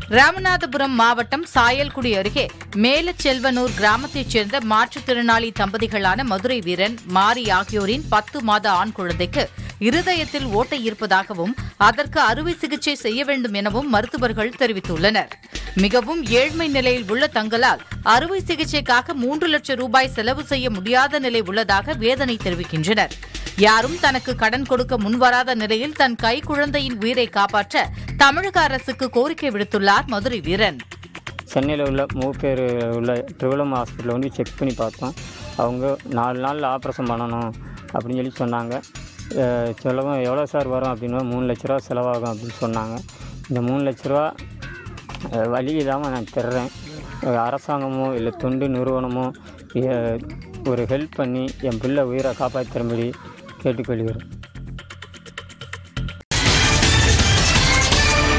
ராமநாதபுரம் மாவட்டம் சாயல்குடி அருகே மேலச்செல்வனூர் கிராமத்தைச் சேர்ந்த மாற்றுத்திறனாளி தம்பதிகளான மதுரை வீரன் மாரி ஆகியோரின் பத்து மாத ஆண் குழந்தைக்கு இருதயத்தில் ஓட்டை இருப்பதாகவும் அதற்கு அறுவை சிகிச்சை செய்ய வேண்டும் எனவும் மருத்துவர்கள் தெரிவித்துள்ளனர் மிகவும் ஏழ்மை நிலையில் உள்ள தங்களால் அறுவை சிகிச்சைக்காக மூன்று லட்சம் ரூபாய் செலவு செய்ய முடியாத நிலை உள்ளதாக வேதனை தெரிவிக்கின்றனர் யாரும் தனக்கு கடன் கொடுக்க முன்வராத நிலையில் தன் கை குழந்தையின் உயிரை காப்பாற்ற தமிழக அரசுக்கு கோரிக்கை விடுத்துள்ளார் மதுரை வீரன் சென்னையில் உள்ள மூப்பேர் உள்ள ட்ரிவலம் ஹாஸ்பிட்டலில் வந்து செக் பண்ணி பார்த்தோம் அவங்க நாலு நாளில் ஆப்ரேஷன் பண்ணணும் அப்படின்னு சொல்லி சொன்னாங்க அஹ் சொல்லவும் எவ்வளோ சார் வரும் அப்படின்னா மூணு லட்ச ரூபா செலவாகும் அப்படின்னு சொன்னாங்க இந்த மூணு லட்ச ரூபா அஹ் வழி இல்லாமல் நான் தர்றேன் அஹ் அரசாங்கமோ இல்லை தொண்டு நிறுவனமோ அஹ் ஒரு ஹெல்ப் பண்ணி என் பிள்ளை உயிரை காப்பாற்றி தரும்படி கேட்டுக்கொள்கிறேன்